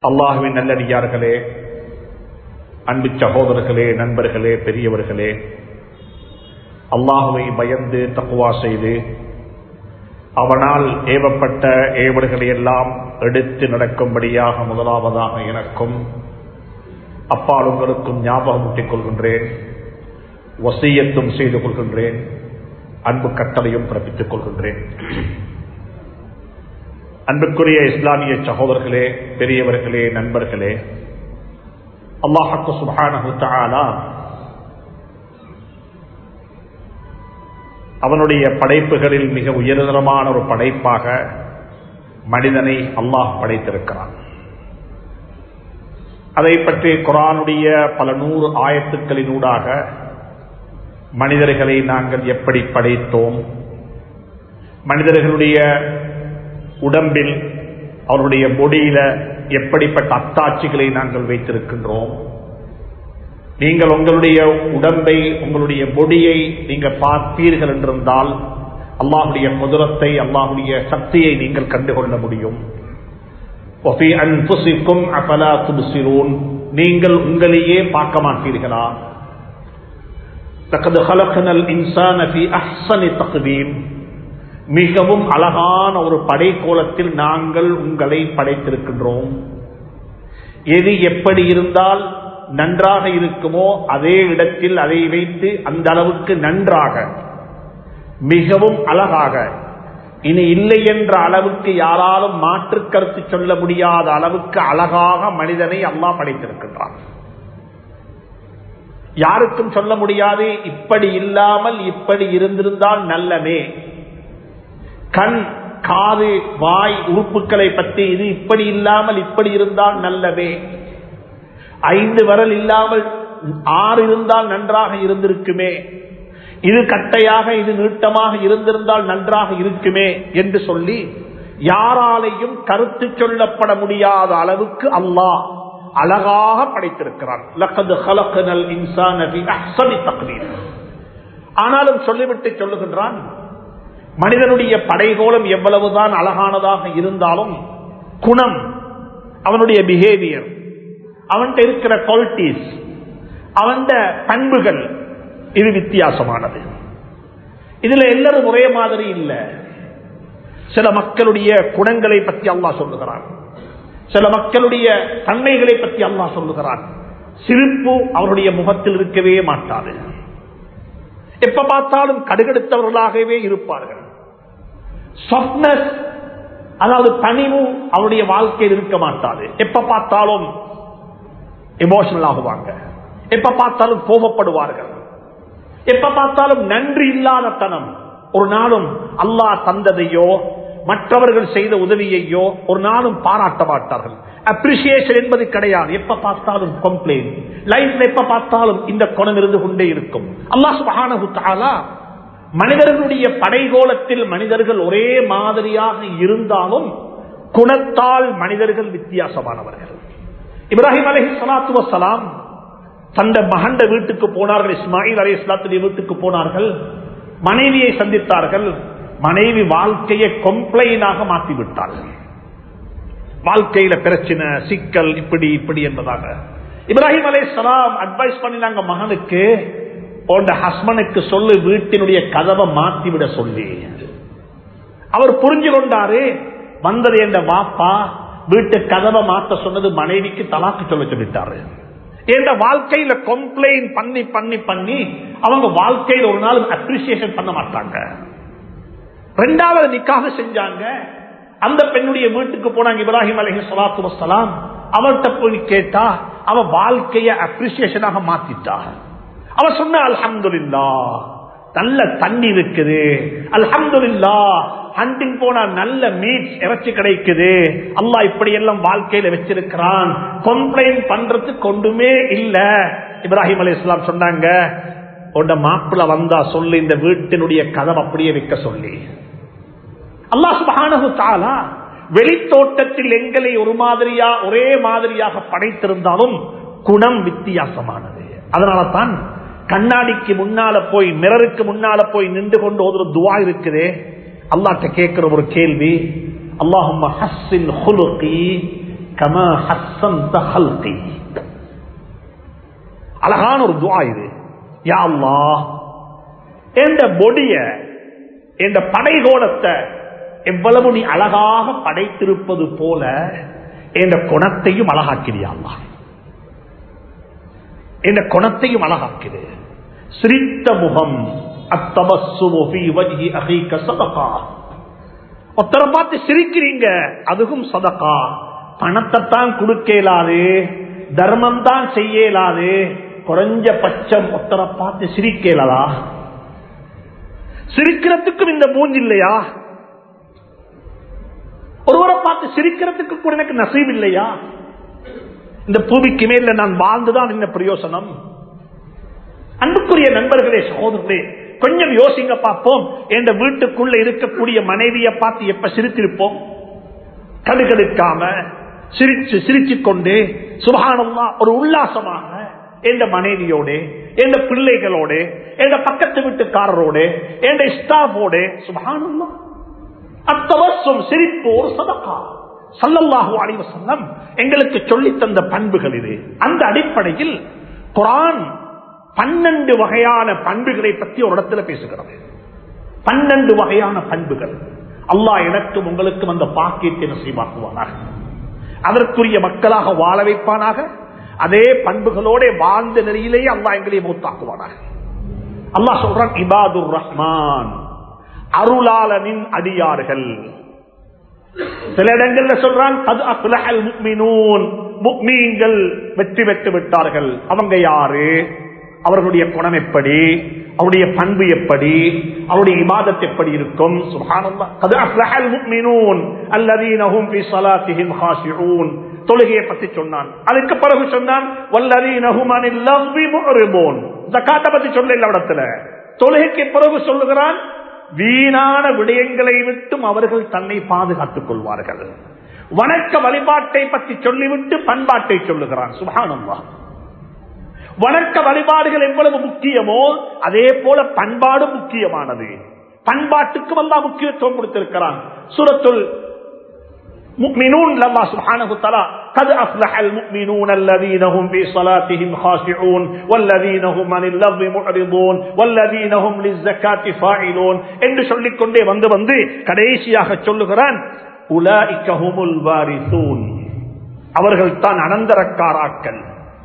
அல்லாஹுவின் நல்லடியார்களே அன்பு சகோதரர்களே நண்பர்களே பெரியவர்களே அல்லாஹுவை பயந்து தக்குவா செய்து அவனால் ஏவப்பட்ட ஏவல்களை எல்லாம் எடுத்து நடக்கும்படியாக முதலாவதாக எனக்கும் அப்பால் உங்களுக்கும் ஞாபகமூட்டிக் கொள்கின்றேன் வசியத்தும் செய்து கொள்கின்றேன் அன்பு கட்டளையும் பிறப்பித்துக் கொள்கின்றேன் அன்புக்குரிய இஸ்லாமிய சகோதரர்களே பெரியவர்களே நண்பர்களே அல்லாஹக்கு சுபானு தாலா அவனுடைய படைப்புகளில் மிக உயர்தரமான ஒரு படைப்பாக மனிதனை அல்லாஹ் படைத்திருக்கிறான் அதை பற்றி குரானுடைய பல நூறு ஆயத்துக்களினூடாக மனிதர்களை நாங்கள் எப்படி படைத்தோம் மனிதர்களுடைய உடம்பில் அவருடைய பொடியில எப்படிப்பட்ட அத்தாட்சிகளை நாங்கள் வைத்திருக்கின்றோம் நீங்கள் உங்களுடைய உடம்பை உங்களுடைய பொடியை நீங்கள் பார்ப்பீர்கள் என்றிருந்தால் அல்லாஹுடைய குதிரத்தை அல்லாஹுடைய சக்தியை நீங்கள் கண்டுகொள்ள முடியும் நீங்கள் உங்களையே பார்க்க மாட்டீர்களா மிகவும் அழகான ஒரு படைக்கோலத்தில் நாங்கள் உங்களை படைத்திருக்கின்றோம் எது எப்படி இருந்தால் நன்றாக இருக்குமோ அதே இடத்தில் அதை வைத்து அந்த அளவுக்கு நன்றாக மிகவும் அழகாக இனி இல்லை என்ற அளவுக்கு யாராலும் மாற்று கருத்து சொல்ல முடியாத அளவுக்கு அழகாக மனிதனை அல்லா படைத்திருக்கின்றான் யாருக்கும் சொல்ல முடியாது இப்படி இல்லாமல் இப்படி இருந்திருந்தால் நல்லமே கண் காது வாய் உறுப்புகளை பற்றி இது இப்படி இல்லாமல் இப்படி இருந்தால் நல்லவே ஐந்து வரல் இல்லாமல் ஆறு இருந்தால் நன்றாக இருந்திருக்குமே இது கட்டையாக இது நீட்டமாக இருந்திருந்தால் நன்றாக இருக்குமே என்று சொல்லி யாராலையும் கருத்து சொல்லப்பட முடியாத அளவுக்கு அல்லாஹ் அழகாக படைத்திருக்கிறான் ஆனாலும் சொல்லிவிட்டு சொல்லுகின்றான் மனிதனுடைய படைகோலம் எவ்வளவுதான் அழகானதாக இருந்தாலும் குணம் அவனுடைய பிஹேவியர் அவன்கிட்ட இருக்கிற குவாலிட்டிஸ் அவன் பண்புகள் இது வித்தியாசமானது இதுல எல்லாரும் ஒரே மாதிரி இல்ல சில மக்களுடைய குணங்களை பற்றி அல்லா சொல்லுகிறான் சில மக்களுடைய தன்மைகளை பற்றி அல்லா சொல்லுகிறான் சிரிப்பு அவருடைய முகத்தில் இருக்கவே மாட்டாது எப்ப பார்த்தாலும் கடுகெடுத்தவர்களாகவே இருப்பார்கள் சொப்னஸ் அதாவது தனிவு அவருடைய வாழ்க்கையில் இருக்க மாட்டாது எப்ப பார்த்தாலும் எமோஷனல் ஆகுவாங்க எப்ப பார்த்தாலும் கோபப்படுவார்கள் எப்ப பார்த்தாலும் நன்றி இல்லாத தனம் ஒரு நாளும் அல்லாஹ் தந்ததையோ மற்றவர்கள் செய்த உதவியையோ ஒரு நாளும் பாராட்ட மாட்டார்கள் அப்ரிசியேஷன் என்பது கிடையாது எப்ப பார்த்தாலும் கம்ப்ளைண்ட் லைஃப்ல எப்ப பார்த்தாலும் இந்த குணம் இருந்து கொண்டே இருக்கும் அல்லாஹ் சுபஹானஹு மனிதர்களுடைய படைகோலத்தில் மனிதர்கள் ஒரே மாதிரியாக இருந்தாலும் குணத்தால் மனிதர்கள் வித்தியாசமானவர்கள் இப்ராஹிம் அலஹி சலாத்து வசலாம் தந்த மகண்ட வீட்டுக்கு போனார்கள் இஸ்மாயில் அலி இஸ்லாத்துடைய வீட்டுக்கு போனார்கள் மனைவியை சந்தித்தார்கள் மனைவி வாழ்க்கையை கொம்ப்ளைனாக மாற்றிவிட்டார்கள் வாழ்க்கையில பிரச்சனை சிக்கல் இப்படி இப்படி என்பதாக இப்ராஹிம் அலை சலாம் அட்வைஸ் பண்ணினாங்க மகனுக்கு உன் ஹஸ்பண்டுக்கு சொல்லு வீட்டினுடைய கதவை மாற்றிவிட சொல்லி அவர் புரிஞ்சு கொண்டாரு வந்தது என்ற வாப்பா வீட்டு கதவை மாத்த சொன்னது மனைவிக்கு தலாக்கு சொல்ல சொல்லிட்டாரு என்ற வாழ்க்கையில கம்ப்ளைண்ட் பண்ணி பண்ணி பண்ணி அவங்க வாழ்க்கையில் ஒரு நாள் அப்ரிசியேஷன் பண்ண மாட்டாங்க ரெண்டாவது நிக்காக செஞ்சாங்க அந்த பெண்ணுடைய வீட்டுக்கு போனாங்க இப்ராஹிம் அலஹி சலாத்து வசலாம் அவர்கிட்ட போய் கேட்டா அவ வாழ்க்கைய அப்ரிசியேஷனாக மாத்திட்டா அவ சொன்ன அல்ஹம்துல்லா நல்ல தண்ணி இருக்குது அல்ஹம்துல்லா ஹண்டிங் போனா நல்ல மீட் இறைச்சி கிடைக்குது அல்லா இப்படி எல்லாம் வாழ்க்கையில வச்சிருக்கிறான் கம்ப்ளைண்ட் பண்றது கொண்டுமே இல்ல இப்ராஹிம் அலி இஸ்லாம் சொன்னாங்க உண்ட மாப்பிள்ள வந்தா சொல்லி இந்த வீட்டினுடைய கதவை அப்படியே வைக்க சொல்லி அல்லாஹ் சுபஹானஹு தஆலா வெளித்தோட்டத்தில் எங்களை ஒரு மாதிரியா ஒரே மாதிரியாக படைத்திருந்தாலும் குணம் வித்தியாசமானது அதனால தான் கண்ணாடிக்கு முன்னால போய் மிரருக்கு முன்னால போய் நின்று கொண்டு ஒரு துவா இருக்குதே அல்லாட்ட கேட்கிற ஒரு கேள்வி அல்லாஹும் கமா ஹஸ்ஸன்த ஹல்கி அழகான ஒரு துவா இது யா அல்லாஹ் என்ற பொடிய என்ற படைகோலத்தை எவ்வளவு நீ அழகாக படைத்திருப்பது போல என்ற குணத்தையும் அழகாக்கிறியா அல்லாஹ் என்ற குணத்தையும் அழகாக்குது சிரித்த முகம் அத்தபஸ்ஸுமு ஃபீ வஜ்ஹி அஹீக சதகா ஒருத்தரை பார்த்து சிரிக்கிறீங்க அதுவும் சதகா பணத்தை தான் கொடுக்க இயலாது தர்மம் தான் செய்ய இயலாது குறைஞ்ச பட்சம் ஒருத்தரை பார்த்து சிரிக்க இயலதா சிரிக்கிறதுக்கும் இந்த மூஞ்சி இல்லையா ஒருவரை பார்த்து சிரிக்கிறதுக்கு கூட எனக்கு நசீப் இல்லையா இந்த பூமிக்கு மேல நான் வாழ்ந்துதான் என்ன பிரயோசனம் அன்புக்குரிய நண்பர்களே சகோதரர்களே கொஞ்சம் யோசிங்க பார்ப்போம் என்ற வீட்டுக்குள்ள இருக்கக்கூடிய மனைவியை பார்த்து எப்ப சிரித்திருப்போம் கடுகடுக்காம சிரிச்சு சிரிச்சு கொண்டு சுபகானம்மா ஒரு உல்லாசமாக எந்த மனைவியோட எந்த பிள்ளைகளோட எந்த பக்கத்து வீட்டுக்காரரோட எந்த ஸ்டாஃபோட சுபகானம்மா அத்தவசம் சிரிப்பு ஒரு சதக்கா சல்லல்லாஹு அலைஹி வஸல்லம் எங்களுக்கு சொல்லி தந்த பண்புகள் இது அந்த அடிப்படையில் குரான் பன்னெண்டு வகையான பண்புகளை பற்றி ஒரு இடத்துல பேசுகிறது பன்னெண்டு வகையான பண்புகள் அல்லாஹ் எனக்கும் உங்களுக்கும் அந்த பாக்கியத்தை நசீவாக்குவானாக அதற்குரிய மக்களாக வாழ வைப்பானாக அதே பண்புகளோட வாழ்ந்த நிலையிலேயே அல்லாஹ் எங்களை மூத்தாக்குவானாக அல்லாஹ் சொல்றான் இபாதுர் ரஹ்மான் அருளாளனின் அடியார்கள் சில இடங்கள்ல சொல்றான் அது அஸ்லஹல் முக்மினூன் முக்மீன்கள் வெற்றி பெற்று விட்டார்கள் அவங்க யாரு அவர்களுடைய குணம் எப்படி அவருடைய பண்பு எப்படி அவருடைய இபாதத் எப்படி இருக்கும் சுப்ஹானல்லாஹ் கது அஸ்லஹல் முக்மினூன் அல்லதீனஹும் ஃபீ ஸலாத்திஹிம் காஷிஊன் தொழுகையை பத்தி சொன்னான் அதுக்கு பிறகு சொன்னான் வல்லதீனஹும் அனில் லவ்வி முஅரிபூன் ஜகாத்தை பத்தி சொல்லல இடத்துல தொழுகைக்கு பிறகு சொல்லுகிறான் வீணான விடயங்களை விட்டும் அவர்கள் தன்னை பாதுகாத்துக் கொள்வார்கள் வணக்க வழிபாட்டை பற்றி சொல்லிவிட்டு பண்பாட்டை சொல்லுகிறான் சுபானம்மா வணக்க வழிபாடுகள் எவ்வளவு முக்கியமோ அதே போல பண்பாடும் முக்கியமானது பண்பாட்டுக்கும் அல்லா முக்கியத்துவம் கொடுத்திருக்கிறான் சூரத்துல் مؤمنون لله سبحانه وتعالى قد أفلح المؤمنون الذين هم في صلاتهم خاشعون والذين هم عن اللغو معرضون والذين هم للزكاة فاعلون என்று சொல்லிக் கொண்டே வந்து வந்து கடைசியாக சொல்லுகிறான் உலாஇக்க ஹுமுல் வாரிசூன் அவர்கள் தான் அனந்தரக்காராக்கள்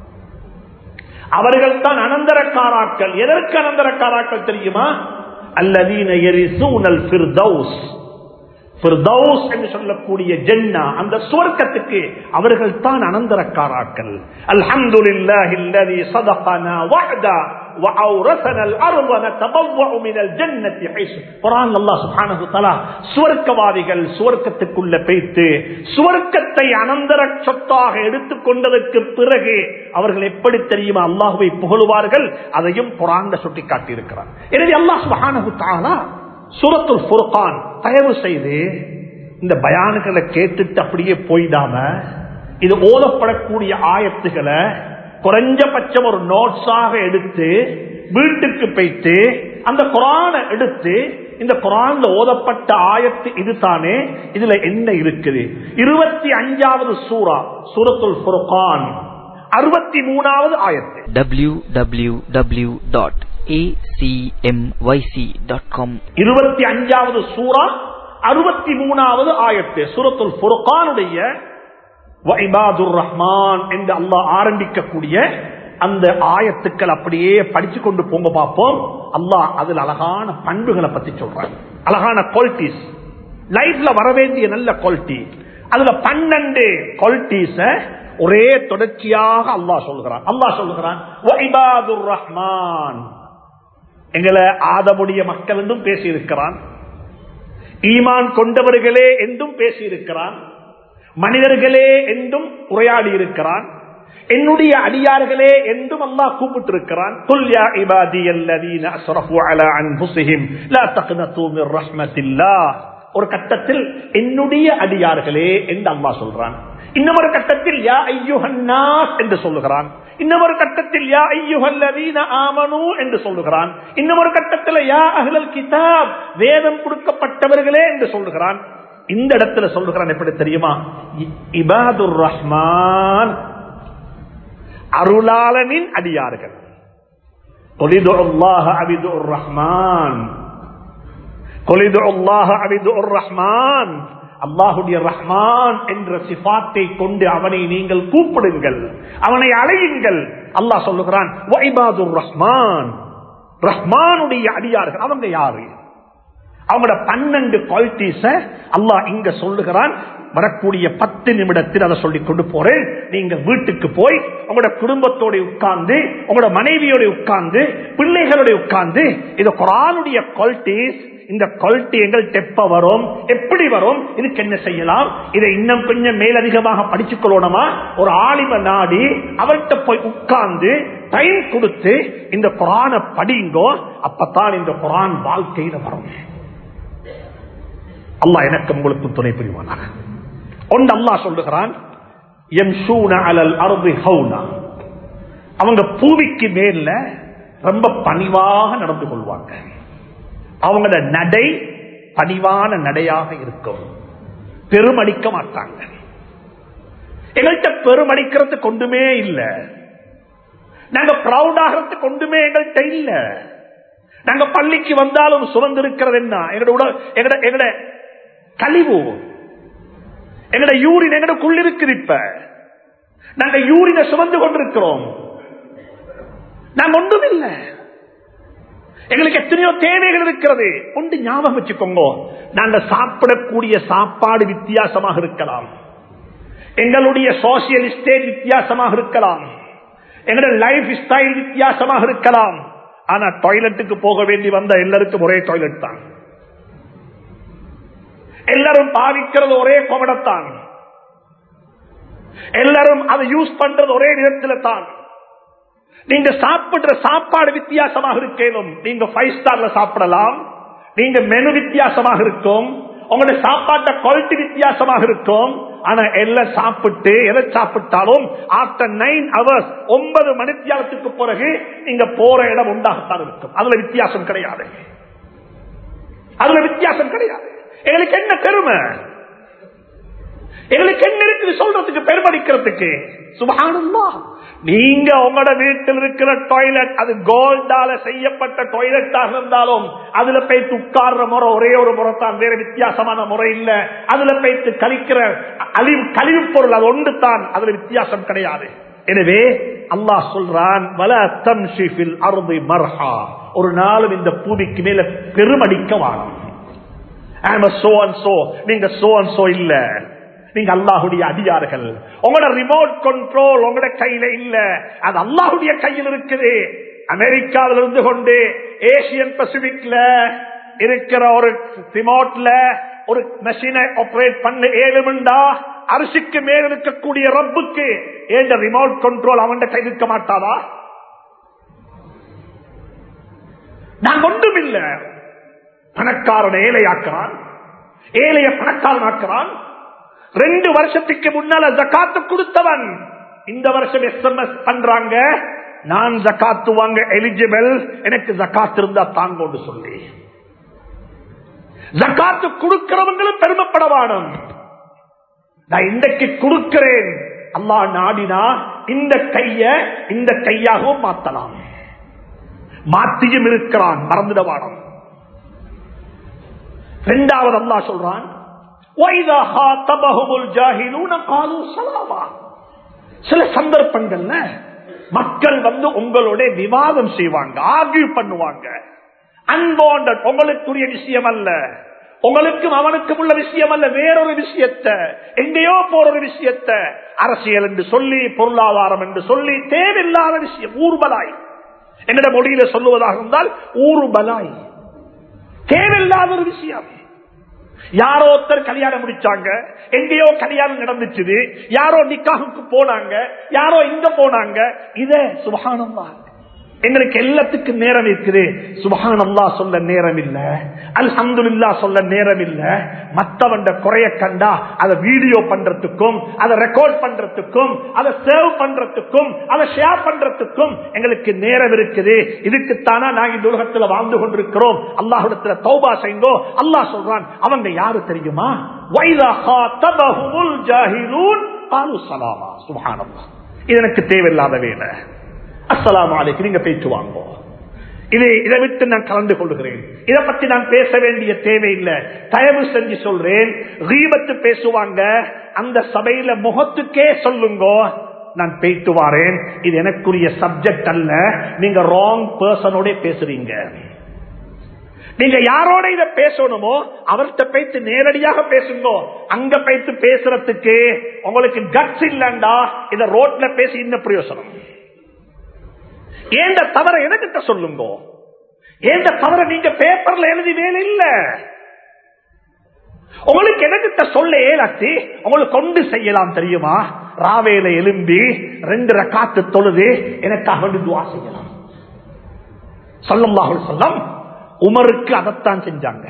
அவர்கள் தான் அனந்தரக்காராக்கள் எதற்கு அனந்தரக்காராக்கள் தெரியுமா அல்லதீன எரிசூனல் ஃபிர்தௌஸ் ஃபிர்தௌஸ் என்று சொல்லக்கூடிய ஜென்னா அந்த சுவர்க்கத்துக்கு அவர்கள் தான் அனந்தரக்காராக்கள் அல்ஹம்துலில்லாஹி அல்லதி ஸதகனா வஅதா وأورثنا الأرض نتبوأ من الجنة حيث குர்ஆன் அல்லாஹ் சுப்ஹானஹு தஆலா சுவர்க்கவாதிகள் சுவர்க்கத்துக்குள்ள பேய்த்து சுவர்க்கத்தை அனந்தர சொத்தாக எடுத்துக் கொண்டதற்கு பிறகு அவர்கள் எப்படி தெரியுமா அல்லாஹ்வை புகழுவார்கள் அதையும் குர்ஆன்ல சுட்டி காட்டி இருக்கிறார் எனவே அல்லாஹ் சுப்ஹானஹு தஆலா சூரத்துல் ஃபுர்கான் தயவு செய்து இந்த பயானுகளை கேட்டுட்டு அப்படியே போயிடாம இது ஓதப்படக்கூடிய ஆயத்துகளை குறைஞ்சபட்சம் ஒரு நோட்ஸாக எடுத்து வீட்டுக்கு போயிட்டு அந்த குரானை எடுத்து இந்த குரான்ல ஓதப்பட்ட ஆயத்து இதுதானே இதுல என்ன இருக்குது இருபத்தி அஞ்சாவது சூரா சூரத்துல் ஃபுர்கான் அறுபத்தி மூணாவது ஆயத்து www.acmyc.com இருபத்தி அஞ்சாவது சூரா அறுபத்தி மூணாவது ஆயத்து சூரத்துல் ஃபுர்கானுடைய வைபாதுர் ரஹ்மான் என்று அல்லாஹ் ஆரம்பிக்கக்கூடிய அந்த ஆயத்துக்கள் அப்படியே படிச்சு கொண்டு போங்க பார்ப்போம் அல்லாஹ் அதில் அழகான பண்புகளை பத்தி சொல்றாங்க அழகான குவாலிட்டிஸ் லைஃப்ல வர வேண்டிய நல்ல குவாலிட்டி அதுல பன்னெண்டு குவாலிட்டிஸ ஒரே தொடர்ச்சியாக அல்லாஹ் சொல்லுகிறான் அல்லாஹ் சொல்லுகிறான் வைபாதுர் ரஹ்மான் எங்களை ஆதமுடைய மக்கள் என்றும் பேசியிருக்கிறான் ஈமான் கொண்டவர்களே என்றும் பேசியிருக்கிறான் மனிதர்களே என்றும் உரையாடி இருக்கிறான் என்னுடைய அடியார்களே என்றும் அல்லாஹ் கூப்பிட்டு இருக்கிறான் குல் யா இபாதி அல்லதீன அஸ்ரஃபு அலா அன்ஃபுஸிஹிம் லா தக்னது மிர் ரஹ்மத்தில்லாஹ் ஒரு கட்டத்தில் என்னுடைய அடியார்களே என்று அல்லாஹ் சொல்றான் இன்னொரு கட்டத்தில் யா ஐயுஹன்னாஸ் என்று சொல்லுகிறான் இன்னொரு கட்டத்தில் யா ஐயுஹல்லதீன ஆமனு என்று சொல்லுகிறான் இன்னொரு கட்டத்தில் யா அஹ்லல் கிதாப் வேதம் கொடுக்கப்பட்டவர்களே என்று சொல்லுகிறான் இந்த இடத்துல சொல்லுகிறான் எப்படி தெரியுமா இ- இபாதுர் ரஹ்மான் அருளாளனின் அடியார்கள் قُلِدُعُ اللَّهَ عَبِدُ الرَّحْمَنِ قُلِدُعُ اللَّهَ عَبِدُ الرَّحْمَنِ அல்லாஹுடைய ரஹ்மான் என்ற சிபாத்தை கொண்டு அவனை நீங்கள் கூப்பிடுங்கள் அவனை அழையுங்கள் அல்லாஹ் சொல்லுகிறான் வைபாதுர் ரஹ்மான் ரஹ்மானுடைய அடியார்கள் அவங்க யாரு அவங்களோட பன்னெண்டு குவாலிட்டிஸ அல்லாஹ் இங்க சொல்லுகிறான் வரக்கூடிய பத்து நிமிடத்தில் அதை சொல்லி கொண்டு போறேன் நீங்க வீட்டுக்கு போய் உங்களோட குடும்பத்தோட உட்கார்ந்து உங்களோட மனைவியோட உட்கார்ந்து பிள்ளைகளோட உட்கார்ந்து இது குரானுடைய குவாலிட்டிஸ் இந்த குவாலிட்டி எங்கள்கிட்ட எப்ப வரும் எப்படி வரும் இதுக்கு என்ன செய்யலாம் இதை இன்னும் கொஞ்சம் மேலதிகமாக படிச்சுக் கொள்ளணுமா ஒரு ஆலிம நாடி அவர்கிட்ட போய் உட்கார்ந்து டைம் கொடுத்து இந்த குரானை படிங்கோ அப்பத்தான் இந்த குரான் வாழ்க்கையில வரும் அல்லாஹ் எனக்கு உங்களுக்கு துணை புரிவானாக ஒன்று அல்லாஹ் சொல்லுகிறான் யம்ஷூன அலல் அர்தி ஹவுனா அவங்க பூமிக்கு மேல ரொம்ப பணிவாக நடந்து கொள்வாங்க அவங்களோட நடை பணிவான நடையாக இருக்கும் பெருமடிக்க மாட்டாங்க எங்கள்கிட்ட பெருமடிக்கிறது கொண்டுமே இல்ல நாங்க ப்ரௌட் ஆகிறது கொண்டுமே எங்கள்கிட்ட இல்ல நாங்க பள்ளிக்கு வந்தாலும் சுமந்திருக்கிறது என்ன எங்களோட உட- எங்கட எங்கட கழிவு எங்கட யூரின் எங்கடக்குள்ள இருக்குது இப்ப நாங்க யூரினை சுமந்து கொண்டிருக்கிறோம் நாங்க ஒன்றும் இல்லை எங்களுக்கு எத்தனையோ தேவைகள் இருக்கிறது ஒன்று ஞாபகம் வச்சுக்கோங்க நாங்க சாப்பிடக்கூடிய சாப்பாடு வித்தியாசமாக இருக்கலாம் எங்களுடைய சோசியல் ஸ்டேட் வித்தியாசமாக இருக்கலாம் எங்களுடைய லைஃப் ஸ்டைல் வித்தியாசமாக இருக்கலாம் ஆனா டாய்லெட்டுக்கு போக வேண்டி வந்த எல்லாருக்கும் ஒரே டாய்லெட் தான் எல்லாரும் பாவிக்கிறது ஒரே கோமடத்தான் எல்லாரும் அதை யூஸ் பண்றது ஒரே விதத்துல தான் நீங்க சாப்பிடுற சாப்பாடு வித்தியாசமாக இருக்கேனும் நீங்க ஃபைவ் ஸ்டார்ல சாப்பிடலாம் நீங்க மெனு வித்தியாசமாக இருக்கும் உங்களுடைய சாப்பாட்ட குவாலிட்டி வித்தியாசமாக இருக்கும் ஆனா எல்லாம் சாப்பிட்டு எதை சாப்பிட்டாலும் ஆஃப்டர் நைன் ஹவர்ஸ் ஒன்பது மணித்தியாலத்துக்கு பிறகு நீங்க போற இடம் உண்டாகத்தான் இருக்கும் அதுல வித்தியாசம் கிடையாது அதுல வித்தியாசம் கிடையாது எங்களுக்கு என்ன பெருமை எங்களுக்கு என்ன இருக்குது சொல்றதுக்கு பெருமடிக்கிறதுக்கு சுபகானந்தா நீங்க உங்களோட வீட்டில் இருக்கிற டாய்லெட் அது கோல்டால செய்யப்பட்ட டாய்லெட்டாக இருந்தாலும் அதுல போய்த்து உட்கார்ற முறை ஒரே ஒரு முறை தான் வேற வித்தியாசமான முறை இல்ல அதுல போய்த்து கழிக்கிற அழிவு கழிவு பொருள் அது ஒன்று தான் அதுல வித்தியாசம் கிடையாது எனவே அல்லாஹ் சொல்றான் வல தம்ஷிஃபில் அருதி மர்ஹா ஒரு நாளும் இந்த பூமிக்கு மேல பெருமடிக்க வாழும் சோ அண்ட் சோ நீங்க சோ அண்ட் சோ இல்ல நீங்க அல்லாஹுடைய அதிகாரிகள் உங்களோட ரிமோட் கண்ட்ரோல் உங்களோட கையில இல்ல அது அல்லாஹுடைய கையில் இருக்குது அமெரிக்காவில் இருந்து கொண்டு ஏசியன் பசிபிக்ல இருக்கிற ஒரு ரிமோட்ல ஒரு மெஷினை ஆபரேட் பண்ண ஏழுமெண்டா அரிசிக்கு மேல் இருக்கக்கூடிய ரப்புக்கு ஏண்ட ரிமோட் கண்ட்ரோல் அவன் கையில் இருக்க மாட்டாதா நான் ஒன்றும் இல்ல பணக்காரன் ஏழையாக்குறான் ஏழைய பணக்காரன் ஆக்குறான் ரெண்டு வருஷத்துக்கு முன்னால ஜக்காத்து கொடுத்தவன் இந்த வருஷம் எஸ்எம்எஸ் பண்றாங்க நான் ஜக்காத்து வாங்க எலிஜிபிள் எனக்கு ஜக்காத்து இருந்தா தாங்கோன்னு சொல்லி ஜக்காத்து கொடுக்கிறவங்களும் பெருமைப்பட வேணும் நான் இன்றைக்கு கொடுக்கிறேன் அல்லா நாடினா இந்த கைய இந்த கையாகவும் மாத்தலாம் மாத்தியும் இருக்கிறான் மறந்துடவானம் இரண்டாவது அல்லா சொல்றான் சில சந்தர்ப்பங்கள்ல மக்கள் வந்து உங்களோட விவாதம் செய்வாங்க ஆர்கியூ பண்ணுவாங்க அன்போண்ட உங்களுக்குரிய விஷயம் அல்ல உங்களுக்கும் அவனுக்கும் உள்ள விஷயம் அல்ல வேறொரு விஷயத்த எங்கேயோ போற ஒரு விஷயத்த அரசியல் என்று சொல்லி பொருளாதாரம் என்று சொல்லி தேவையில்லாத விஷயம் ஊர்வலாய் என்னிட மொழியில சொல்லுவதாக இருந்தால் ஊர்வலாய் தேவையில்லாத ஒரு விஷயம் யாரோ ஒருத்தர் கல்யாணம் முடிச்சாங்க எங்கேயோ கல்யாணம் நடந்துச்சு யாரோ நிக்காகுக்கு போனாங்க யாரோ இங்க போனாங்க இத சுபகானம் எங்களுக்கு எல்லாத்துக்கும் நேரம் இருக்குது சுபஹான் அல்லா சொல்ல நேரம் இல்ல அல்ஹம்துல்லா சொல்ல நேரம் இல்ல மத்தவண்ட குறைய கண்டா அதை வீடியோ பண்றதுக்கும் அதை ரெக்கார்ட் பண்றதுக்கும் அதை சேவ் பண்றதுக்கும் அதை ஷேர் பண்றதுக்கும் எங்களுக்கு நேரம் இருக்குது இதுக்குத்தானா நாங்க இந்த உலகத்துல வாழ்ந்து கொண்டிருக்கிறோம் அல்லாஹிடத்துல தௌபா செய்தோ அல்லாஹ் சொல்றான் அவங்க யாரு தெரியுமா வைதா காத்தபஹுமுல் ஜாஹிலூன் காலு சலாமா சுபஹானல்லாஹ் இது எனக்கு தேவையில்லாத வேலை அஸ்ஸலாமு அலைக்கும் நீங்க பேச்சு வாங்கோ இதை இதை விட்டு நான் கலந்து கொள்கிறேன் இதை பத்தி நான் பேச வேண்டிய தேவையில்லை தயவு செஞ்சு சொல்றேன் ரீபத்து பேசுவாங்க அந்த சபையில முகத்துக்கே சொல்லுங்க நான் பேய்த்து வாரேன் இது எனக்குரிய சப்ஜெக்ட் அல்ல நீங்க ராங் பர்சனோட பேசுறீங்க நீங்க யாரோட இத பேசணுமோ அவர்கிட்ட பேத்து நேரடியாக பேசுங்க அங்க பேத்து பேசுறதுக்கு உங்களுக்கு கட்ஸ் இல்லண்டா இத ரோட்ல பேசி இன்னும் பிரயோசனம் ஏண்ட தவற எனக்கிட்ட சொல்லுங்க ஏண்ட தவற நீங்க பேப்பர்ல எழுதி வேலை இல்ல உங்களுக்கு எனக்கிட்ட சொல்ல ஏலாத்தி உங்களுக்கு கொண்டு செய்யலாம் தெரியுமா ராவேல எலும்பி ரெண்டு ரக்காத்து தொழுது எனக்காக வேண்டி துவா செய்யலாம் சொல்லம்லாஹுல் சொல்லம் உமருக்கு அதைத்தான் செஞ்சாங்க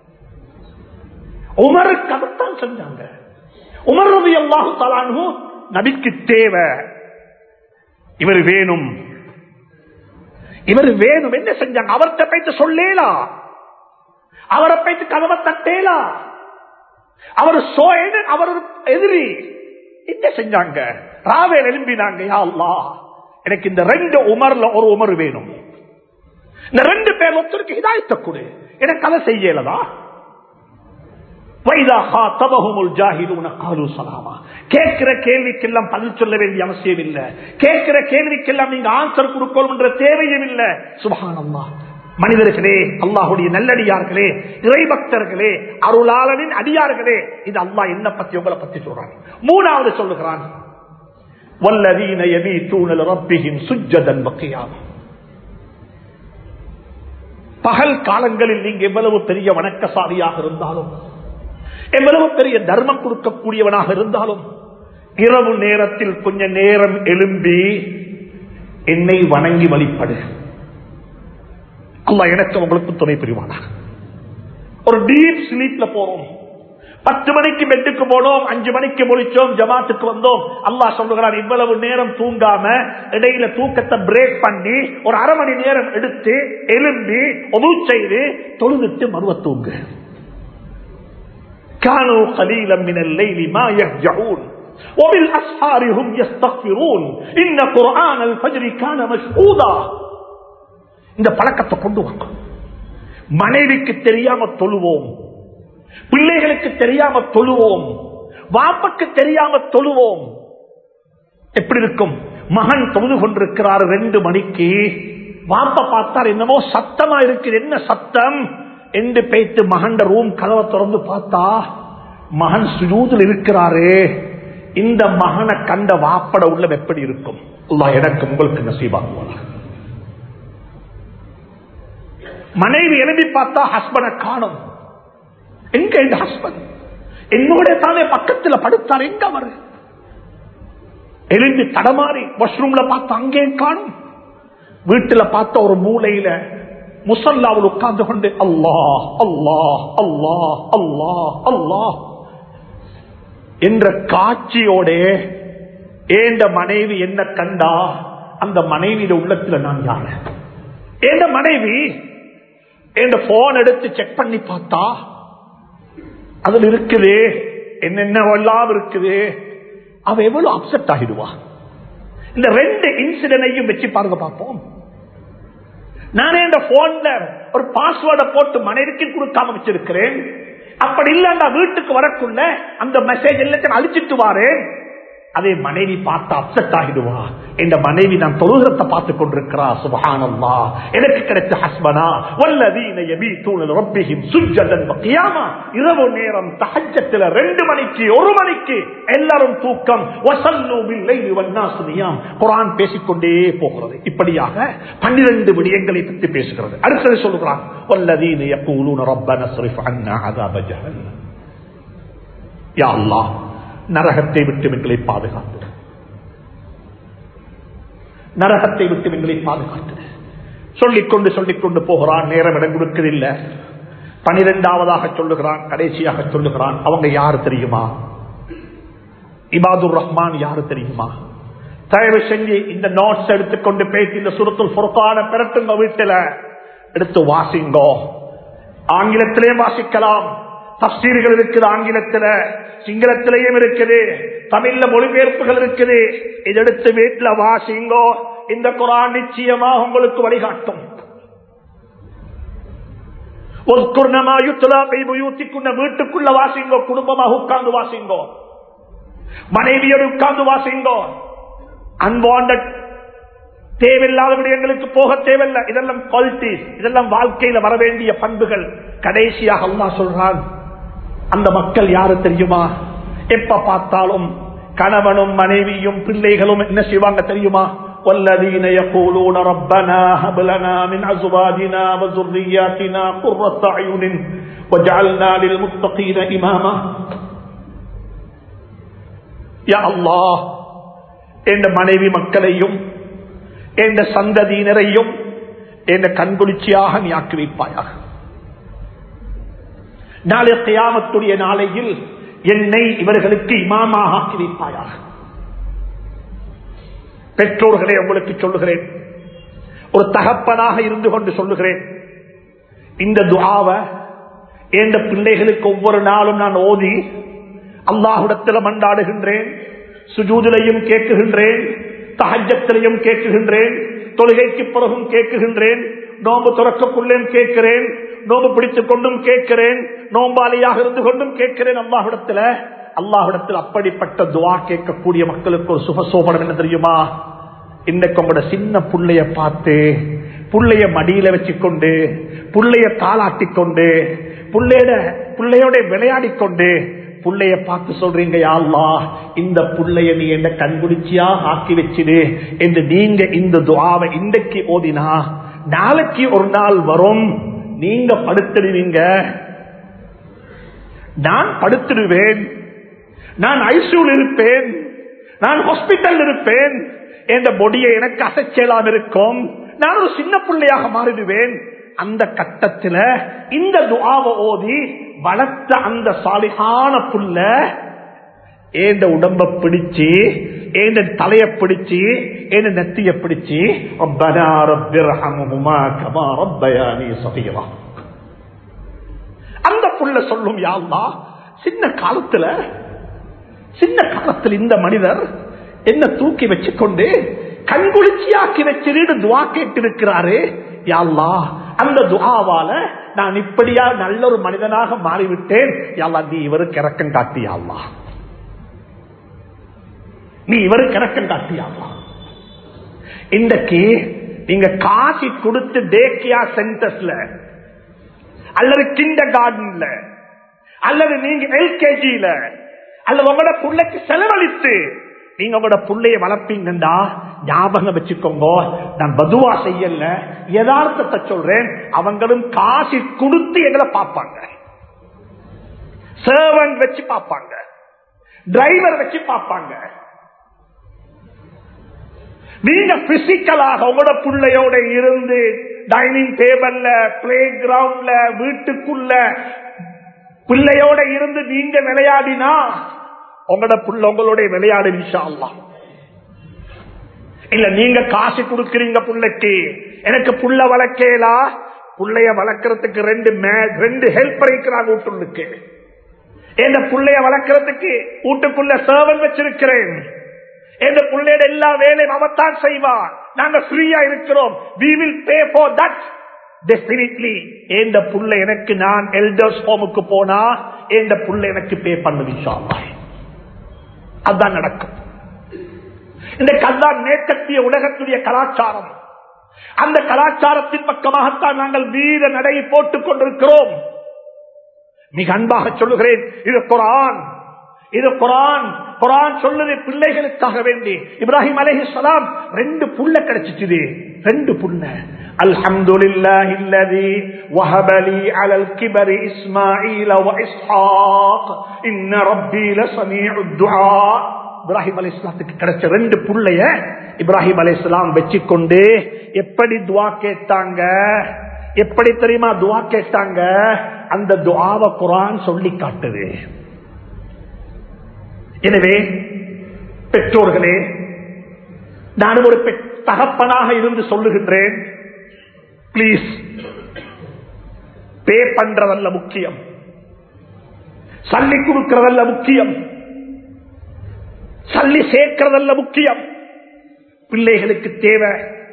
உமருக்கு அதைத்தான் செஞ்சாங்க உமர் ரவி அல்லாஹு தலானு நபிக்கு தேவை இவர் வேணும் இவர் வேணும் என்ன செஞ்சாங்க அவர்கிட்ட போயிட்டு சொல்லேலா அவரை போயிட்டு கதவை தட்டேலா அவர் சோ அவர் ஒரு எதிரி என்ன செஞ்சாங்க ராவேல் எழும்பினாங்க யா அல்லாஹ் எனக்கு இந்த ரெண்டு உமர்ல ஒரு உமர் வேணும் இந்த ரெண்டு பேர் ஒருத்தருக்கு ஹிதாயத்தை கொடு எனக்கு அதை செய்யலதா கேட்கிற கேள்விக்கெல்லாம் பதில் சொல்ல வேண்டிய அவசியம் இல்லை கேட்கிற கேள்விக்கெல்லாம் நீங்க ஆன்சர் கொடுக்கணும் என்ற தேவையும் இல்லை சுபகானம்மா மனிதர்களே அல்லாஹுடைய நல்லடியார்களே இறைபக்தர்களே அருளாளனின் அடியார்களே இது அல்லாஹ் என்ன பத்தி உங்களை பத்தி சொல்றான் மூணாவது சொல்லுகிறான் வல்லதீன யபீதூன ரப்பிஹிம் சுஜ்ஜதன் வக்கியாமம் பகல் காலங்களில் நீங்க எவ்வளவு பெரிய வணக்கசாலியாக இருந்தாலும் எவ்வளவு பெரிய தர்மம் கொடுக்கக்கூடியவனாக இருந்தாலும் இரவு நேரத்தில் கொஞ்ச நேரம் எழும்பி என்னை வணங்கி வழிபடு அல்ல எனக்கு உங்களுக்கு துணை புரிவானா ஒரு டீப் ஸ்லீப்ல போறோம் பத்து மணிக்கு பெட்டுக்கு போனோம் அஞ்சு மணிக்கு முடிச்சோம் ஜமாத்துக்கு வந்தோம் அல்லாஹ் சொல்லுகிறார் இவ்வளவு நேரம் தூங்காம இடையில தூக்கத்தை பிரேக் பண்ணி ஒரு அரை மணி நேரம் எடுத்து எலும்பி ஒது செய்து தொழுதுட்டு மருவ தூங்கு كانوا قليلا من الليل ما يهجعون وبالأسحار هم يستغفرون إن قرآن الفجر كان مشهودا இந்த பழக்கத்தை கொண்டு வாங்க மனைவிக்கு தெரியாம தொழுவோம் பிள்ளைகளுக்கு தெரியாம தொழுவோம் வாப்பக்கு தெரியாம தொழுவோம் எப்படி இருக்கும் மகன் தொழுது கொண்டிருக்கிறார் ரெண்டு மணிக்கு வாப்ப பார்த்தார் என்னமோ சத்தமா இருக்குது என்ன சத்தம் என்று பேத்து மகன் ரூம் கதவை திறந்து பார்த்தா மகன் சுஜூதில் இருக்கிறாரு இந்த மகனை கண்ட வாப்பட உள்ள எப்படி இருக்கும் எனக்கு உங்களுக்கு நசீபாகுவாங்க மனைவி எழுதி பார்த்தா ஹஸ்பண்டை காணும் எங்க இந்த ஹஸ்பண்ட் என்னோட தானே பக்கத்துல படுத்தார் எங்க அவரு எழுந்து தடமாறி வாஷ்ரூம்ல பார்த்து அங்கே காணும் வீட்டுல பார்த்த ஒரு மூலையில முசல்லாவில் உட்கார்ந்து கொண்டு அல்லாஹ் அல்லாஹ் அல்லாஹ் அல்லாஹ் அல்லாஹ் என்ற காட்சியோட ஏண்ட மனைவி என்ன கண்டா அந்த மனைவியிட உள்ளத்துல நான் யாரு ஏண்ட மனைவி என் போன் எடுத்து செக் பண்ணி பார்த்தா அதுல இருக்குது என்னென்ன எல்லாம் இருக்குது அவ எவ்வளவு அப்செட் ஆகிடுவா இந்த ரெண்டு இன்சிடென்டையும் வச்சு பாருங்க பார்ப்போம் நானே இந்த போன்ல ஒரு பாஸ்வேர்டை போட்டு மனைவிக்கு கொடுக்காம வச்சிருக்கிறேன் அப்படி இல்ல வீட்டுக்கு வரக்குள்ள அந்த மெசேஜ் எல்லாத்தையும் அழிச்சிட்டு வாரேன் அதே மனைவி பார்த்து அப்செட் ஆகிடுவா இந்த மனைவி நான் தொழுகிறத பார்த்து கொண்டிருக்கிறா சுபஹானல்லா எனக்கு கிடைச்ச ஹஸ்பனா வல்லதீன யபீதூன ரப்பிஹிம் சுஜ்ஜதன் வகியாமா இரவு நேரம் தஹஜ்ஜத்துல ரெண்டு மணிக்கு ஒரு மணிக்கு எல்லாரும் தூக்கம் வஸல்லு பில்லைலி வன்னாஸ் நியாம் குர்ஆன் பேசிக்கொண்டே போகிறது இப்படியாக 12 விடயங்களை பற்றி பேசுகிறது அடுத்தது சொல்கிறான் வல்லதீன யகூலுன ரப்பனா ஸ்ரிஃப் அன்னா அஸாப ஜஹன்னம் யா அல்லாஹ் நரகத்தை விட்டு எங்களை பாதுகாத்து நரகத்தை விட்டு எங்களை பாதுகாத்து சொல்லிக்கொண்டு சொல்லிக்கொண்டு போகிறான் நேரம் இடம் கொடுக்கவில்லை பனிரெண்டாவதாக சொல்லுகிறான் கடைசியாக சொல்லுகிறான் அவங்க யாரு தெரியுமா இபாதுர் ரஹ்மான் யாரு தெரியுமா தயவு செஞ்சு இந்த நோட்ஸ் எடுத்துக்கொண்டு பேசி இந்த சுரத்துல் பொறுப்பான பிறட்டுங்க வீட்டுல எடுத்து வாசிங்கோ ஆங்கிலத்திலே வாசிக்கலாம் தப்சீர்கள் இருக்குது ஆங்கிலத்தில சிங்களத்திலேயும் இருக்குது தமிழ்ல மொழிபெயர்ப்புகள் இருக்குது இதை எடுத்து வீட்டுல வாசிங்கோ இந்த குரான் நிச்சயமாக உங்களுக்கு வழிகாட்டும் வீட்டுக்குள்ள வாசிங்கோ குடும்பமாக உட்கார்ந்து வாசிங்கோ மனைவியோடு உட்கார்ந்து வாசிங்கோ அன்வான்ட் தேவையில்லாத விடயங்களுக்கு போக தேவையில்லை இதெல்லாம் குவாலிட்டிஸ் இதெல்லாம் வாழ்க்கையில வர வேண்டிய பண்புகள் கடைசியாக அல்லா சொல்றான் அந்த மக்கள் யாரு தெரியுமா எப்ப பார்த்தாலும் கணவனும் மனைவியும் பிள்ளைகளும் என்ன செய்வாங்க தெரியுமா والذين يقولون ربنا هب لنا من ازواجنا وذرياتنا قرة اعين وجعلنا للمتقين اماما யா அல்லாஹ் என்ற மனைவி மக்களையும் என்ற சந்ததியினரையும் என்ற கண்குளிர்ச்சியாக நீ ஆக்கி வைப்பாயாக நாளை கியாமத்துடைய நாளையில் என்னை இவர்களுக்கு இமாமாக ஆக்கி வைப்பாயாக பெற்றோர்களை உங்களுக்கு சொல்லுகிறேன் ஒரு தகப்பனாக இருந்து கொண்டு சொல்லுகிறேன் இந்த துவாவை என்ற பிள்ளைகளுக்கு ஒவ்வொரு நாளும் நான் ஓதி அல்லாஹுடத்தில் மண்டாடுகின்றேன் சுஜூதிலையும் கேட்குகின்றேன் தகஜத்திலையும் கேட்குகின்றேன் தொழுகைக்கு பிறகும் கேட்குகின்றேன் நோம்பு துறக்கக்குள்ளேயும் கேட்கிறேன் நோம்பு பிடித்துக் கொண்டும் கேட்கிறேன் நோம்பாளியாக இருந்து கொண்டும் கேட்கிறேன் அல்லாஹுடத்துல அல்லாஹுடத்தில் அப்படிப்பட்ட துவா கேட்கக்கூடிய மக்களுக்கு ஒரு சுபசோபனம் என்ன தெரியுமா இன்னைக்கு உங்களோட சின்ன புள்ளைய பார்த்து புள்ளைய மடியில வச்சுக்கொண்டு புள்ளைய தாளாட்டி கொண்டு புள்ளையோட புள்ளையோட விளையாடி கொண்டு புள்ளைய பார்த்து சொல்றீங்க யாழ்லா இந்த புள்ளைய நீ என்ன கண்குடிச்சியா ஆக்கி வச்சிடு என்று நீங்க இந்த துவாவை இன்றைக்கு ஓதினா நாளைக்கு ஒரு நாள் வரும் நீங்க படுத்துடுவீங்க நான் படுத்துடுவேன் நான் ஐசியூல் இருப்பேன் நான் ஹாஸ்பிட்டல் இருப்பேன் என்ற பொடியை எனக்கு அசைச்சலாம் இருக்கும் நான் ஒரு சின்ன பிள்ளையாக மாறிடுவேன் அந்த கட்டத்தில் இந்த துவாவை ஓதி வளர்த்த அந்த சாலிகான புள்ள ஏண்ட உடம்ப பிடிச்சு ஏண்ட தலைய பிடிச்சு ஏண்ட நெத்திய பிடிச்சு அந்த புள்ள சொல்லும் யாழ்லா சின்ன காலத்துல சின்ன காலத்தில் இந்த மனிதர் என்ன தூக்கி வச்சுக்கொண்டு கண்குளிர்ச்சியாக்கி வச்சிரு துவா கேட்டிருக்கிறாரு யாழ்லா அந்த துகாவால நான் இப்படியா நல்ல ஒரு மனிதனாக மாறிவிட்டேன் யாழ்லா நீ இவருக்கு இறக்கம் காட்டியாள்லா நீ இவருக்கு இறக்கம் காட்டியாள்லா இன்றைக்கு நீங்க காசி கொடுத்து டேக்கியா சென்டர்ஸ்ல அல்லது கிண்டர் கார்டன்ல அல்லது நீங்க எல்கேஜியில அல்லது உங்களோட பிள்ளைக்கு செலவழித்து நீங்க உங்களோட பிள்ளைய வளர்ப்பீங்கண்டா ஞாபகம் வச்சுக்கோங்க நான் பதுவா செய்யல யதார்த்தத்தை சொல்றேன் அவங்களும் காசு கொடுத்து எங்களை பார்ப்பாங்க சர்வன்ட் வச்சு பார்ப்பாங்க டிரைவர் வச்சு பார்ப்பாங்க நீங்க பிசிக்கலாக உங்களோட பிள்ளையோட இருந்து டைனிங் டேபிள்ல பிளே கிரவுண்ட்ல வீட்டுக்குள்ள பிள்ளையோட இருந்து நீங்க விளையாடினா உங்களோட புள்ள உங்களோட விளையாடு விஷயம் இல்ல நீங்க காசு கொடுக்கறீங்க புள்ளைக்கு எனக்கு புள்ள வளர்க்கலா புள்ளைய வளர்க்கறதுக்கு ரெண்டு ரெண்டு ஹெல்ப்பர் இருக்கிறாங்க வீட்டுக்கு எந்த புள்ளைய வளர்க்கறதுக்கு வீட்டுக்குள்ள சர்வன் வச்சிருக்கிறேன் எந்த புள்ளையோட எல்லா வேலையும் அவத்தான் செய்வா நாங்க ஃப்ரீயா இருக்கிறோம் we will pay for that definitely எந்த புள்ள எனக்கு நான் எல்டர்ஸ் ஹோமுக்கு போனா எந்த புள்ள எனக்கு பே பண்ண விஷயம் அதுதான் நடக்கும் இந்த கல்லான் மேற்கத்திய உலகத்துடைய கலாச்சாரம் அந்த கலாச்சாரத்தின் பக்கமாகத்தான் நாங்கள் வீர நடை போட்டுக் கொண்டிருக்கிறோம் மிக அன்பாக சொல்லுகிறேன் இது குரான் இது குரான் குரான் சொல்லுது பிள்ளைகளுக்காக வேண்டி இப்ராஹிம் அலஹி சலாம் ரெண்டு புள்ள கிடைச்சிச்சு ரெண்டு புள்ள الحمد لله الذي وهب لي على الكبر إسماعيل وإسحاق إن ربي لسميع الدعاء இப்ராஹிம் அலி இஸ்லாத்துக்கு கிடைச்ச ரெண்டு புள்ளைய இப்ராஹிம் அலைஹிஸ்ஸலாம் வச்சுக்கொண்டு எப்படி துவா கேட்டாங்க எப்படி தெரியுமா துவா கேட்டாங்க அந்த துவாவை குரான் சொல்லி காட்டுது எனவே பெற்றோர்களே நான் ஒரு பெ- தகப்பனாக இருந்து சொல்லுகின்றேன் பிளீஸ் பே பண்றதல்ல முக்கியம் சல்லி கொடுக்கிறதல்ல முக்கியம் சல்லி சேர்க்கிறதல்ல முக்கியம் பிள்ளைகளுக்கு தேவை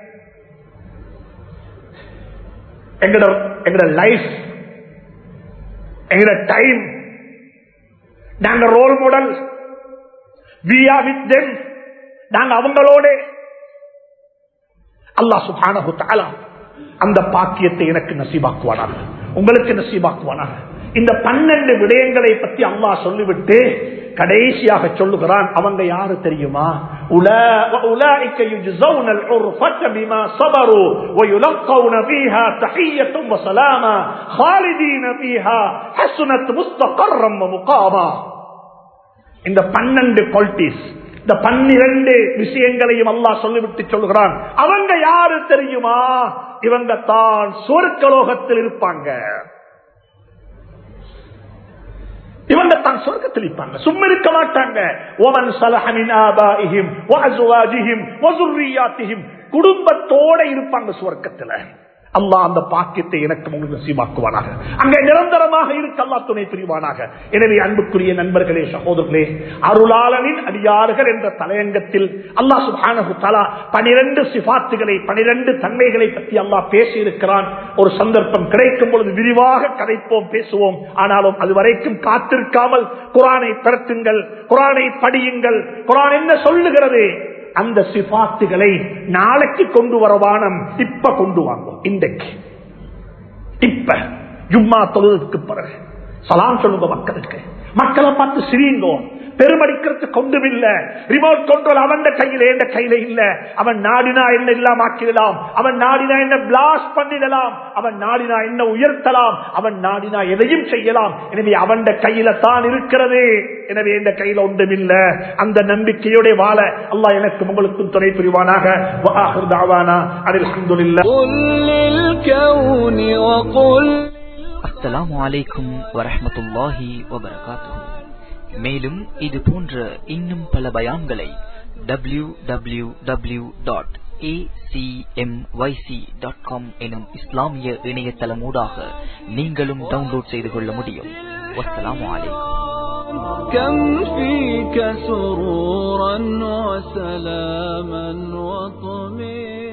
எங்கட எங்கட லைஃப் எங்கட டைம் நாங்க role model we are with them நாங்க அவங்களோட அல்லாஹ் சுப்ஹானஹு தஆலா அந்த பாக்கியத்தை எனக்கு நசீபாக்குவானாக உங்களுக்கு நசீபாக்குவானாக இந்த பன்னெண்டு விடயங்களை பத்தி அல்லாஹ் சொல்லிவிட்டு கடைசியாக சொல்லுகிறான் அவங்க யாரு தெரியுமா உலா- وَأُولَئِكَ يُجْزَوْنَ الْعُرْفَةَ بِمَا صَبَرُوا وَيُلَقَّوْنَ فِيهَا تَحِيَّةٌ وَسَلَامًا خَالِدِينَ فِيهَا حَسُنَتْ مُسْتَقَرًّا وَمُقَامًا இந்த பன்னெண்டு குவாலிட்டிஸ் இந்த பன்னிரண்டு விஷயங்களையும் அல்லாஹ் சொல்லிவிட்டு சொல்கிறான் அவங்க யாரு தெரியுமா இவங்க தான் சொர்க்கலோகத்தில் இருப்பாங்க இவங்க தான் சொர்க்கத்தில் இருப்பாங்க சும்மா இருக்க மாட்டாங்க ஓமன் சலஹமின் ஆபாயிஹிம் வஅஸ்வாஜிஹிம் வஸுர்ரியாத்திஹிம் குடும்பத்தோட இருப்பாங்க சொர்க்கத்துல அல்லாஹ் அந்த பாக்கியத்தை எனக்கு உங்களுக்கு நசீபாக்குவானாக அங்கே நிரந்தரமாக இருக்க அல்லாஹ் துணை புரிவானாக எனவே அன்புக்குரிய நண்பர்களே சகோதரர்களே அருளாளனின் அடியார்கள் என்ற தலையங்கத்தில் அல்லாஹ் சுப்ஹானஹு தஆலா 12 சிபாத்துகளை 12 தன்மைகளை பற்றி அல்லாஹ் பேசி இருக்கிறான் ஒரு சந்தர்ப்பம் கிடைக்கும் பொழுது விரிவாக கதைப்போம் பேசுவோம் ஆனாலும் அது வரைக்கும் காத்திருக்காமல் குரானை திரட்டுங்கள் குரானை படியுங்கள் குரான் என்ன சொல்லுகிறது அந்த சிபாத்துகளை நாளைக்கு கொண்டு வரவானம் இப்ப கொண்டு வாங்கும் இன்றைக்கு இப்ப ஜும்மா தொழுதுக்கு பிறகு சலாம் சொல்லுங்க மக்களுக்கு மக்களை பார்த்து சிரியுங்கோ பெருமடிக்கிறது கொண்டும் இல்ல ரிமோட் கண்ட்ரோல் அவன் கையில எந்த கையில இல்ல அவன் நாடினா என்ன இல்லாம ஆக்கிடலாம் அவன் நாடினா என்ன பிளாஸ்ட் பண்ணிடலாம் அவன் நாடினா என்ன உயர்த்தலாம் அவன் நாடினா எதையும் செய்யலாம் எனவே அவன் கையில தான் இருக்கிறது எனவே இந்த கையில ஒன்றும் இல்ல அந்த நம்பிக்கையோட வாழ அல்லாஹ் எனக்கு உங்களுக்கும் துணை புரிவானாக வஆஹிர் தஅவானா அனில் ஹம்துலில்லாஹ் قل للكون وقل அஸ்ஸலாமு அலைக்கும் வரஹ்மத்துல்லாஹி வபரகாத்துஹு மேலும் இது போன்ற இன்னும் பல பயான்களை டபிள்யூ டபிள்யூ டபிள்யூ டாட் எனும் இஸ்லாமிய இணையதளமூடாக நீங்களும் டவுன்லோட் செய்து கொள்ள முடியும் வஸ்ஸலாமு அலைக்கும் كم فيك سرورا وسلاما وطمئنا